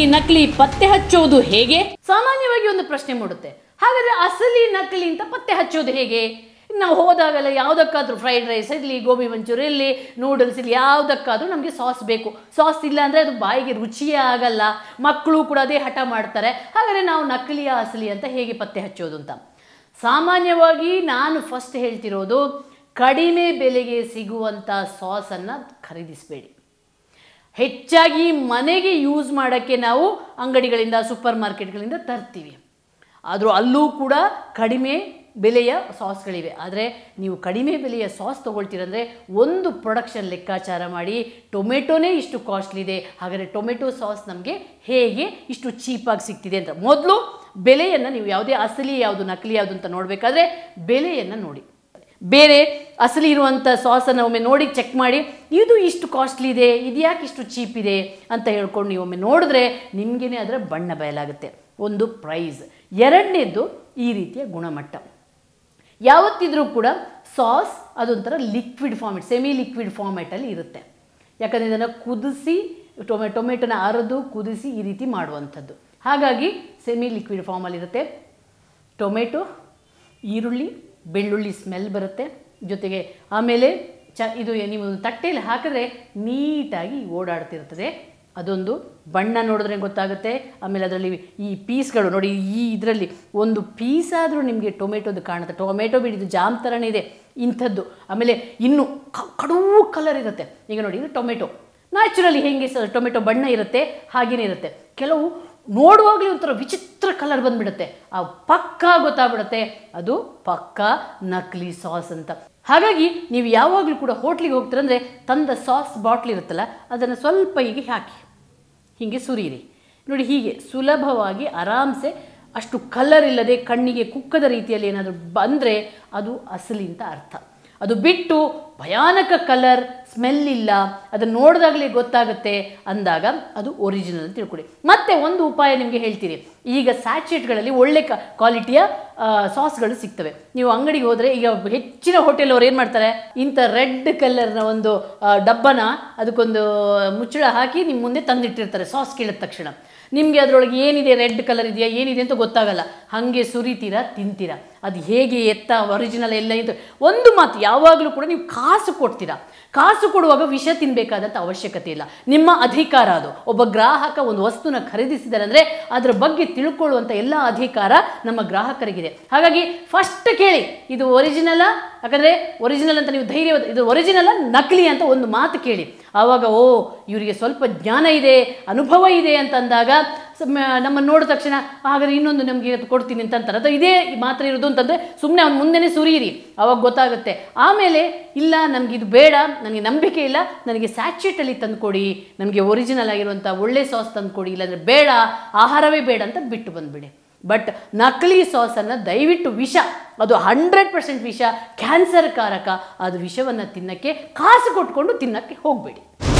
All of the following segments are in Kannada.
ನಕಲಿ ಪತ್ತೆ ಹಚ್ಚೋದು ಹೇಗೆ ಸಾಮಾನ್ಯವಾಗಿ ಒಂದು ಪ್ರಶ್ನೆ ಮೂಡುತ್ತೆ ಹಾಗಾದ್ರೆ ಅಸಲಿ ನಕಲಿ ಅಂತ ಪತ್ತೆ ಹಚ್ಚೋದು ಹೇಗೆ ನಾವು ಹೋದಾಗೆಲ್ಲ ಯಾವುದಕ್ಕಾದ್ರೂ ಫ್ರೈಡ್ ರೈಸ್ ಇರಲಿ ಗೋಬಿ ಮಂಚೂರಿ ಇರಲಿ ನೂಡಲ್ಸ್ ಇರಲಿ ಯಾವುದಕ್ಕಾದ್ರೂ ನಮಗೆ ಸಾಸ್ ಬೇಕು ಸಾಸ್ ಇಲ್ಲ ಅಂದರೆ ಅದು ಬಾಯಿಗೆ ರುಚಿಯೇ ಆಗಲ್ಲ ಮಕ್ಕಳು ಕೂಡ ಅದೇ ಹಠ ಮಾಡ್ತಾರೆ ಹಾಗಾದರೆ ನಾವು ನಕಲಿಯ ಅಸಲಿ ಅಂತ ಹೇಗೆ ಪತ್ತೆ ಹಚ್ಚೋದು ಅಂತ ಸಾಮಾನ್ಯವಾಗಿ ನಾನು ಫಸ್ಟ್ ಹೇಳ್ತಿರೋದು ಕಡಿಮೆ ಬೆಲೆಗೆ ಸಿಗುವಂಥ ಸಾಸನ್ನು ಖರೀದಿಸಬೇಡಿ ಹೆಚ್ಚಾಗಿ ಮನೆಗೆ ಯೂಸ್ ಮಾಡೋಕ್ಕೆ ನಾವು ಅಂಗಡಿಗಳಿಂದ ಸೂಪರ್ ಮಾರ್ಕೆಟ್ಗಳಿಂದ ತರ್ತೀವಿ ಆದರೂ ಅಲ್ಲೂ ಕೂಡ ಕಡಿಮೆ ಬೆಲೆಯ ಸಾಸ್ಗಳಿವೆ ಆದರೆ ನೀವು ಕಡಿಮೆ ಬೆಲೆಯ ಸಾಸ್ ತೊಗೊಳ್ತೀರಂದರೆ ಒಂದು ಪ್ರೊಡಕ್ಷನ್ ಲೆಕ್ಕಾಚಾರ ಮಾಡಿ ಟೊಮೆಟೊನೇ ಇಷ್ಟು ಕಾಸ್ಟ್ಲಿ ಇದೆ ಹಾಗಾದರೆ ಟೊಮೆಟೊ ಸಾಸ್ ನಮಗೆ ಹೇಗೆ ಇಷ್ಟು ಚೀಪಾಗಿ ಸಿಗ್ತಿದೆ ಅಂತ ಮೊದಲು ಬೆಲೆಯನ್ನು ನೀವು ಯಾವುದೇ ಅಸಲಿ ಯಾವುದು ನಕಲಿ ಯಾವುದು ಅಂತ ನೋಡಬೇಕಾದ್ರೆ ಬೆಲೆಯನ್ನು ನೋಡಿ ಬೇರೆ ಅಸಲಿ ಇರುವಂಥ ಸಾಸನ್ನು ಒಮ್ಮೆ ನೋಡಿ ಚೆಕ್ ಮಾಡಿ ಇದು ಇಷ್ಟು ಕಾಸ್ಟ್ಲಿ ಇದೆ ಇದು ಯಾಕೆ ಇಷ್ಟು ಚೀಪ್ ಇದೆ ಅಂತ ಹೇಳ್ಕೊಂಡು ನೀವು ಒಮ್ಮೆ ನೋಡಿದ್ರೆ ನಿಮಗೇನೆ ಅದರ ಬಣ್ಣ ಬಯಲಾಗುತ್ತೆ ಒಂದು ಪ್ರೈಸ್ ಎರಡನೇದು ಈ ರೀತಿಯ ಗುಣಮಟ್ಟ ಯಾವತ್ತಿದ್ರೂ ಕೂಡ ಸಾಸ್ ಅದೊಂಥರ ಲಿಕ್ವಿಡ್ ಫಾರ್ಮೆಟ್ ಸೆಮಿ ಲಿಕ್ವಿಡ್ ಫಾರ್ಮೆಟಲ್ಲಿ ಇರುತ್ತೆ ಯಾಕಂದರೆ ಇದನ್ನು ಕುದಿಸಿ ಟೊಮೆ ಟೊಮೆಟೊನ ಅರೆದು ಕುದಿಸಿ ಈ ರೀತಿ ಮಾಡುವಂಥದ್ದು ಹಾಗಾಗಿ ಸೆಮಿ ಲಿಕ್ವಿಡ್ ಫಾರ್ಮಲ್ಲಿರುತ್ತೆ ಟೊಮೆಟೊ ಈರುಳ್ಳಿ ಬೆಳ್ಳುಳ್ಳಿ ಸ್ಮೆಲ್ ಬರುತ್ತೆ ಜೊತೆಗೆ ಆಮೇಲೆ ಚ ಇದು ನೀವು ತಟ್ಟೆಯಲ್ಲಿ ಹಾಕಿದ್ರೆ ನೀಟಾಗಿ ಓಡಾಡ್ತಿರ್ತದೆ ಅದೊಂದು ಬಣ್ಣ ನೋಡಿದ್ರೆ ಗೊತ್ತಾಗುತ್ತೆ ಆಮೇಲೆ ಅದರಲ್ಲಿ ಈ ಪೀಸ್ಗಳು ನೋಡಿ ಈ ಇದರಲ್ಲಿ ಒಂದು ಪೀಸ್ ಆದರೂ ನಿಮಗೆ ಟೊಮೆಟೊದು ಕಾಣುತ್ತೆ ಟೊಮೆಟೊ ಬಿಡಿದು ಜಾಮ್ ಥರನೇ ಇದೆ ಇಂಥದ್ದು ಆಮೇಲೆ ಇನ್ನು ಕ- ಕಡೂ ಕಲರ್ ಇರುತ್ತೆ ಈಗ ನೋಡಿ ಇದು ಟೊಮೆಟೊ ನ್ಯಾಚುರಲಿ ಹೆಂಗೆ ಸ ಟೊಮೆಟೊ ಬಣ್ಣ ಇರುತ್ತೆ ಹಾಗೇನೇ ಇರುತ್ತೆ ಕೆಲವು ನೋಡುವಾಗಲೇ ಒಂಥರ ವಿಚಿತ್ರ ಕಲರ್ ಬಂದ್ಬಿಡುತ್ತೆ ಆ ಪಕ್ಕಾ ಗೊತ್ತಾಗ್ಬಿಡುತ್ತೆ ಅದು ಪಕ್ಕಾ ನಕಲಿ ಸಾಸ್ ಅಂತ ಹಾಗಾಗಿ ನೀವು ಯಾವಾಗಲೂ ಕೂಡ ಹೋಟ್ಲಿಗೆ ಹೋಗ್ತೀರಂದ್ರೆ ತಂದ ಸಾಸ್ ಬಾಟ್ಲ್ ಇರುತ್ತಲ್ಲ ಅದನ್ನು ಸ್ವಲ್ಪ ಹೀಗೆ ಹಾಕಿ ಹೀಗೆ ಸುರೀರಿ ನೋಡಿ ಹೀಗೆ ಸುಲಭವಾಗಿ ಆರಾಮ್ಸೆ ಅಷ್ಟು ಕಲರ್ ಇಲ್ಲದೆ ಕಣ್ಣಿಗೆ ಕುಕ್ಕದ ರೀತಿಯಲ್ಲಿ ಏನಾದರೂ ಬಂದರೆ ಅದು ಅಸಲಿ ಅಂತ ಅರ್ಥ ಅದು ಬಿಟ್ಟು ಭಯಾನಕ ಕಲರ್ ಸ್ಮೆಲ್ ಇಲ್ಲ ಅದನ್ನು ನೋಡಿದಾಗಲೇ ಗೊತ್ತಾಗುತ್ತೆ ಅಂದಾಗ ಅದು ಒರಿಜಿನಲ್ ಅಂತ ತಿಳ್ಕೊಳ್ಳಿ ಮತ್ತೆ ಒಂದು ಉಪಾಯ ನಿಮಗೆ ಹೇಳ್ತೀನಿ ಈಗ ಸ್ಯಾಚೆಟ್ಗಳಲ್ಲಿ ಒಳ್ಳೆ ಕ ಕ್ವಾಲಿಟಿಯ ಸಾಸ್ಗಳು ಸಿಗ್ತವೆ ನೀವು ಅಂಗಡಿಗೆ ಹೋದರೆ ಈಗ ಹೆಚ್ಚಿನ ಹೋಟೆಲ್ ಅವ್ರು ಏನು ಮಾಡ್ತಾರೆ ಇಂಥ ರೆಡ್ ಕಲರ್ನ ಒಂದು ಆ, ಡಬ್ಬನ ಅದಕ್ಕೊಂದು ಮುಚ್ಚಳ ಹಾಕಿ ನಿಮ್ಮ ಮುಂದೆ ತಂದಿಟ್ಟಿರ್ತಾರೆ ಸಾಸ್ ಕೇಳಿದ ತಕ್ಷಣ ನಿಮಗೆ ಅದರೊಳಗೆ ಏನಿದೆ ರೆಡ್ ಕಲರ್ ಇದೆಯಾ ಏನಿದೆ ಅಂತ ಗೊತ್ತಾಗಲ್ಲ ಹಾಗೆ ಸುರಿತೀರಾ ತಿಂತೀರಾ ಅದು ಹೇಗೆ ಎತ್ತ ಒರಿಜಿನಲ್ ಎಲ್ಲ ಇದು ಒಂದು ಮಾತು ಯಾವಾಗಲೂ ಕೂಡ ನೀವು ಕಾಸು ಕೊಡ್ತೀರಾ ಕಾಸು ಕೊಡುವಾಗ ವಿಷ ತಿನ್ನಬೇಕಾದಂಥ ಅವಶ್ಯಕತೆ ಇಲ್ಲ ನಿಮ್ಮ ಅಧಿಕಾರ ಅದು ಒಬ್ಬ ಗ್ರಾಹಕ ಒಂದು ವಸ್ತುನ ಖರೀದಿಸಿದ್ದಾರೆ ಅಂದರೆ ಅದರ ಬಗ್ಗೆ ತಿಳ್ಕೊಳ್ಳುವಂಥ ಎಲ್ಲ ಅಧಿಕಾರ ನಮ್ಮ ಗ್ರಾಹಕರಿಗಿದೆ ಹಾಗಾಗಿ ಫಸ್ಟ್ ಕೇಳಿ ಇದು ಒರಿಜಿನಲ್ಲ ಯಾಕಂದರೆ ಒರಿಜಿನಲ್ ಅಂತ ನೀವು ಧೈರ್ಯ ಇದು ಒರಿಜಿನಲ್ ನಕಲಿ ಅಂತ ಒಂದು ಮಾತು ಕೇಳಿ ಆವಾಗ ಓ ಇವರಿಗೆ ಸ್ವಲ್ಪ ಜ್ಞಾನ ಇದೆ ಅನುಭವ ಇದೆ ಅಂತ ಅಂದಾಗ ನಮ್ಮನ್ನು ನೋಡಿದ ತಕ್ಷಣ ಹಾಗಾದ್ರೆ ಇನ್ನೊಂದು ನಮಗೆ ಇವತ್ತು ಕೊಡ್ತೀನಿ ಅಂತ ಅಂತಾರೆ ಅಥವಾ ಇದೇ ಮಾತ್ರ ಇರೋದು ಅಂತಂದರೆ ಸುಮ್ಮನೆ ಅವ್ನ ಮುಂದೆನೇ ಸುರಿಯಿರಿ ಅವಾಗ ಗೊತ್ತಾಗುತ್ತೆ ಆಮೇಲೆ ಇಲ್ಲ ನನಗೆ ಇದು ಬೇಡ ನನಗೆ ನಂಬಿಕೆ ಇಲ್ಲ ನನಗೆ ಸ್ಯಾಚೆಟಲ್ಲಿ ತಂದುಕೊಡಿ ನನಗೆ ಒರಿಜಿನಲ್ ಆಗಿರುವಂಥ ಒಳ್ಳೆ ಸಾಸ್ ತಂದುಕೊಡಿ ಇಲ್ಲಾಂದರೆ ಬೇಡ ಆಹಾರವೇ ಬೇಡ ಅಂತ ಬಿಟ್ಟು ಬಂದುಬಿಡಿ ಬಟ್ ನಕಲಿ ಸಾಸನ್ನು ದಯವಿಟ್ಟು ವಿಷ ಅದು ಹಂಡ್ರೆಡ್ ಪರ್ಸೆಂಟ್ ವಿಷ ಕ್ಯಾನ್ಸರ್ ಕಾರಕ ಅದು ವಿಷವನ್ನು ತಿನ್ನಕ್ಕೆ ಕಾಸು ಕೊಟ್ಕೊಂಡು ತಿನ್ನಕ್ಕೆ ಹೋಗಬೇಡಿ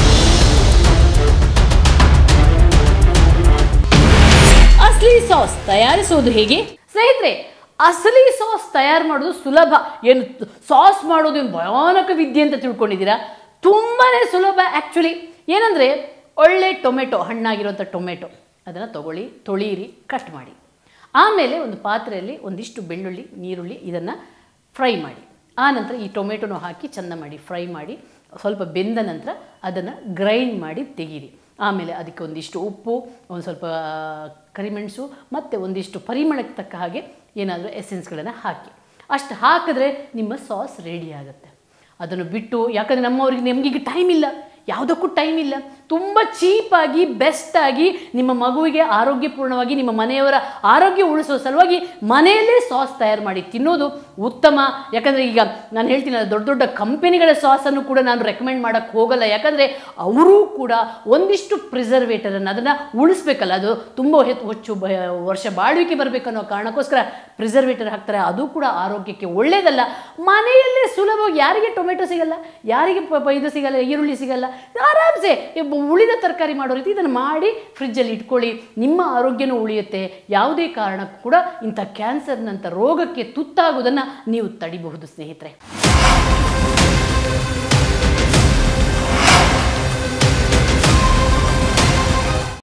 ಅಸಲಿ ಸಾಸ್ ತಯಾರಿಸೋದು ಹೇಗೆ ಸ್ನೇಹಿತರೆ ಅಸಲಿ ಸಾಸ್ ತಯಾರು ಮಾಡೋದು ಸುಲಭ ಏನು ಸಾಸ್ ಮಾಡೋದು ಏನು ಭಯಾನಕ ವಿದ್ಯೆ ಅಂತ ತಿಳ್ಕೊಂಡಿದ್ದೀರಾ ತುಂಬಾ ಸುಲಭ ಆ್ಯಕ್ಚುಲಿ ಏನಂದರೆ ಒಳ್ಳೆ ಟೊಮೆಟೊ ಹಣ್ಣಾಗಿರುವಂಥ ಟೊಮೆಟೊ ಅದನ್ನು ತಗೊಳ್ಳಿ ತೊಳೀರಿ ಕಟ್ ಮಾಡಿ ಆಮೇಲೆ ಒಂದು ಪಾತ್ರೆಯಲ್ಲಿ ಒಂದಿಷ್ಟು ಬೆಳ್ಳುಳ್ಳಿ ನೀರುಳ್ಳಿ ಇದನ್ನು ಫ್ರೈ ಮಾಡಿ ಆ ನಂತರ ಈ ಟೊಮೆಟೊನೂ ಹಾಕಿ ಚೆಂದ ಮಾಡಿ ಫ್ರೈ ಮಾಡಿ ಸ್ವಲ್ಪ ಬೆಂದ ನಂತರ ಅದನ್ನು ಗ್ರೈಂಡ್ ಮಾಡಿ ತೆಗೀರಿ ಆಮೇಲೆ ಅದಕ್ಕೆ ಒಂದಿಷ್ಟು ಉಪ್ಪು ಒಂದು ಸ್ವಲ್ಪ ಕರಿಮೆಣಸು ಮತ್ತು ಒಂದಿಷ್ಟು ಪರಿಮಳಕ್ಕೆ ತಕ್ಕ ಹಾಗೆ ಏನಾದರೂ ಎಸೆನ್ಸ್ಗಳನ್ನು ಹಾಕಿ ಅಷ್ಟು ಹಾಕಿದ್ರೆ ನಿಮ್ಮ ಸಾಸ್ ರೆಡಿ ಆಗುತ್ತೆ ಅದನ್ನು ಬಿಟ್ಟು ಯಾಕಂದರೆ ನಮ್ಮವ್ರಿಗೆ ನಮಗೀಗ ಟೈಮ್ ಇಲ್ಲ ಯಾವುದಕ್ಕೂ ಟೈಮ್ ಇಲ್ಲ ತುಂಬ ಚೀಪಾಗಿ ಬೆಸ್ಟಾಗಿ ನಿಮ್ಮ ಮಗುವಿಗೆ ಆರೋಗ್ಯಪೂರ್ಣವಾಗಿ ನಿಮ್ಮ ಮನೆಯವರ ಆರೋಗ್ಯ ಉಳಿಸೋ ಸಲುವಾಗಿ ಮನೆಯಲ್ಲೇ ಸಾಸ್ ತಯಾರು ಮಾಡಿ ತಿನ್ನೋದು ಉತ್ತಮ ಯಾಕಂದರೆ ಈಗ ನಾನು ಹೇಳ್ತೀನಿ ದೊಡ್ಡ ದೊಡ್ಡ ಕಂಪನಿಗಳ ಸಾಸನ್ನು ಕೂಡ ನಾನು ರೆಕಮೆಂಡ್ ಮಾಡೋಕ್ಕೆ ಹೋಗಲ್ಲ ಯಾಕಂದರೆ ಅವರೂ ಕೂಡ ಒಂದಿಷ್ಟು ಪ್ರಿಸರ್ವೇಟರನ್ನು ಅದನ್ನು ಉಳಿಸ್ಬೇಕಲ್ಲ ಅದು ತುಂಬ ಹೆಚ್ಚು ಹೆಚ್ಚು ಬ ವರ್ಷ ಬಾಳ್ವಿಕೆ ಬರಬೇಕನ್ನೋ ಕಾರಣಕ್ಕೋಸ್ಕರ ಪ್ರಿಸರ್ವೇಟರ್ ಹಾಕ್ತಾರೆ ಅದು ಕೂಡ ಆರೋಗ್ಯಕ್ಕೆ ಒಳ್ಳೆಯದಲ್ಲ ಮನೆಯಲ್ಲೇ ಸುಲಭವಾಗಿ ಯಾರಿಗೆ ಟೊಮೆಟೊ ಸಿಗಲ್ಲ ಯಾರಿಗೆ ಪ- ಪ- ಇದು ಸಿಗಲ್ಲ ಈರುಳ್ಳಿ ಸಿಗಲ್ಲ ಆರಾಮ್ಸೆ ಇಬ್ಬ- ಉಳಿದ ತರಕಾರಿ ಮಾಡೋ ರೀತಿ ಇದನ್ನು ಮಾಡಿ ಫ್ರಿಜ್ಜಲ್ಲಿ ಇಟ್ಕೊಳ್ಳಿ ನಿಮ್ಮ ಆರೋಗ್ಯನೂ ಉಳಿಯುತ್ತೆ ಯಾವುದೇ ಕಾರಣಕ್ಕೂ ಕೂಡ ಇಂಥ ಕ್ಯಾನ್ಸರ್ನಂಥ ರೋಗಕ್ಕೆ ತುತ್ತಾಗೋದನ್ನು ನೀವು ತಡಿಬಹುದು ಸ್ನೇಹಿತರೆ